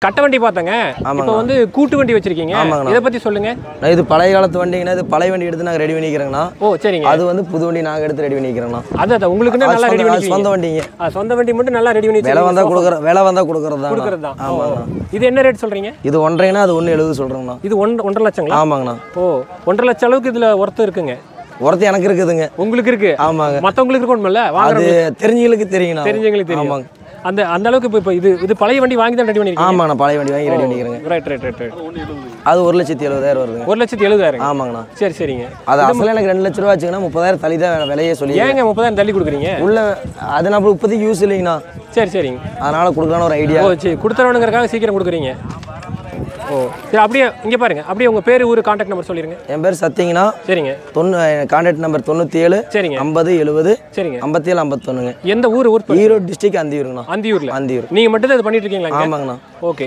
கட்ட வண்டி பார்த்தங்க இப்போ வந்து கூட்டு வண்டி வச்சிருக்கீங்க ஆமாங்கண்ணா. இதை பத்தி சொல்லுங்க நான் இது பழைய காலத்து வண்டிங்கண்ணா இது பழைய வண்டி எடுத்து நாங்கள் ரெடி பண்ணிக்கிறோங்கண்ணா ஓ சரிங்க அது வந்து புது வண்டி நாங்கள் எடுத்து ரெடி பண்ணிக்கிறோங்கண்ணா அது அது உங்களுக்குன்னு அது நல்லா ரெடி சொந்த- அது பண்ணி சொந்த வண்டிங்க சொந்த வண்டி மட்டும் நல்லா ரெடி பண்ணி விலை வச்சிருக்கீங்க. வந்தால் கொடுக்குற விலை வந்தால் கொடுக்குறது கொடுக்கறது தான் தான் ஆமாங்கண்ணா இது என்ன ரேட் சொல்றீங்க இது ஒன்றரைங்கண்ணா அது ஒன்று எழுபது சொல்கிறேங்கண்ணா இது ஒன் ஒன்றரை லட்சங்களா ஆமாங்கண்ணா ஓ ஒன்றரை லட்சம் அளவுக்கு இதுல ஒர்த்து இருக்குங்க ஒருத்தர் எனக்கு இருக்குதுங்க உங்களுக்கு இருக்கு ஆமாங்க மத்தவங்களுக்கு இருக்கணும்ல அது வாங்குறவங்க தெரிஞ்சவங்களுக்கு தெரியுங்கண்ணா தெரிஞ்சவங்களுக்கு தெரியும் ஆமாங்க அந்த அந்த அளவுக்கு இப்போ இப்போ இது இது பழைய வண்டி வாங்கி தான் ரெடி பண்ணிருக்கீங்க ஆமாங்கண்ணா பழைய வண்டி வாங்கி ரெடி பண்ணிக்கிறேங்க ரைட் ரைட் ரைட் ரைட் அது ஒரு லட்சத்தி எழுபதாயிரம் வருதுங்க ஒரு லட்சத்தி எழுபதாயிரம் ஆமாங்கண்ணா சரி சரிங்க அது அசல எனக்கு ரெண்டு லட்ச ரூபா ஆச்சுங்கன்னா முப்பதாயிரம் தள்ளி தான் விலையே சொல்லி ஏங்க முப்பதாயிரம் தள்ளி கொடுக்குறீங்க உள்ள அது நம்ம இப்போதைக்கு யூஸ் இல்லைங்கண்ணா சரி சரிங்க அதனால கொடுக்கலான்னு ஒரு ஐடியா ஓ சரி கொடுத்துறவனுங்கிறக்காக சீக்கிரம் கொடுக்குறீங்க ஓ சரி அப்படியே இங்கே பாருங்க அப்படியே உங்கள் பேர் ஊர் கான்டாக்ட் நம்பர் சொல்லிடுங்க என் பேர் சத்திங்கண்ணா சரிங்க தொண்ணூ கான்டாக்ட் நம்பர் தொண்ணூற்றி ஏழு சரிங்க ஐம்பது எழுபது சரிங்க ஐம்பத்தி ஏழு ஐம்பத்தொன்னுங்க எந்த ஊர் ஊர் பேர்? ஈரோடு டிஸ்ட்ரிக்ட் அந்தியூருங்கண்ணா அந்தியூரில் அந்தியூர் நீங்கள் மட்டும் தான் இது பண்ணிட்டு இருக்கீங்களா ஆமாங்கண்ணா ஓகே